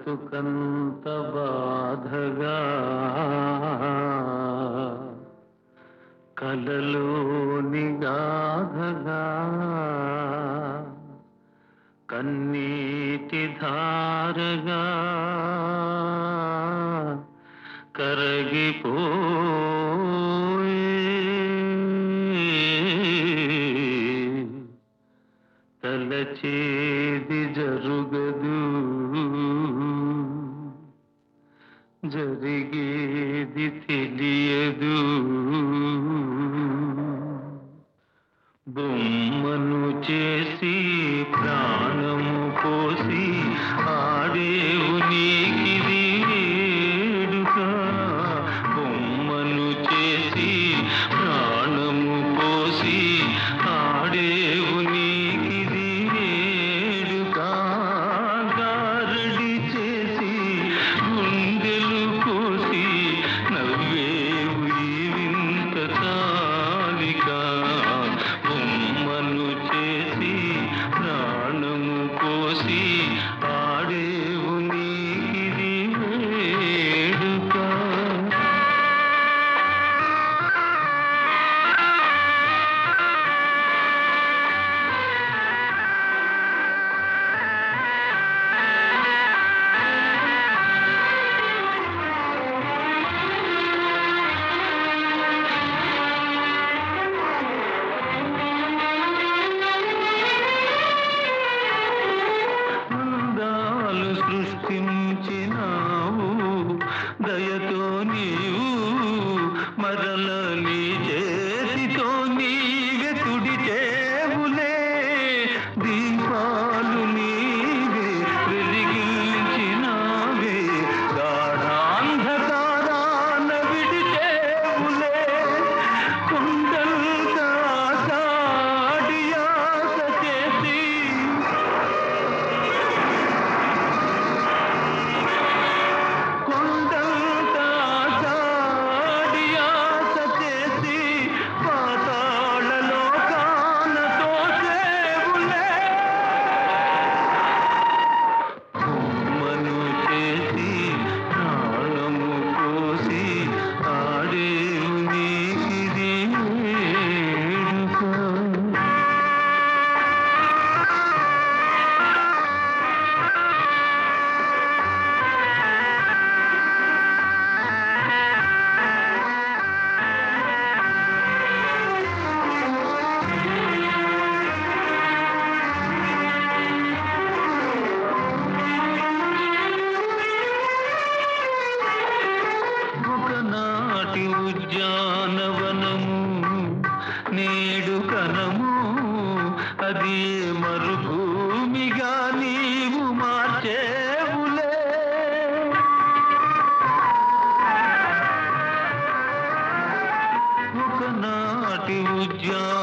బ్రతుకంత బాధగా కలలోని గాధగా కన్నీటి ధారగా కరగిపోయే తలచేది జరుగదు జరిగేది తెలియదు బొమ్మను చేసి ప్రాణము పోసి ఆడేవు నీకిది వేడుక బొమ్మను చేసి ప్రాణము పోసి ఆడేవు నీకిది వేడుక గారడి చేసి గుండెలు కోసి నవ్వేవు ఈ వింత తాలిక బొమ్మను చేసి ప్రాణము కోసి ఆడేవు నీకిది వేడుక అందాలు సృష్టించినావు దయతో నీవు మరల నీ చేతితో నీవే తుడిచేవులే దీపాలు నీవే వెలిగించినావే గాఢాంధకారాన విడిచేవులే కొండంతా సాడియాస చేసి కొండంతా సాడియాస చేసి పాతాళలో కానతో సేవులే బొమ్మను చేసి ప్రాణము పోసి ఆడేవు నీకిది వేడుక ఒకనాటి ఉద్యానవనము నేడు కనము అది మరుభూమిగా నీవు మార్చేవులే ఒకనాటి ఉద్యాన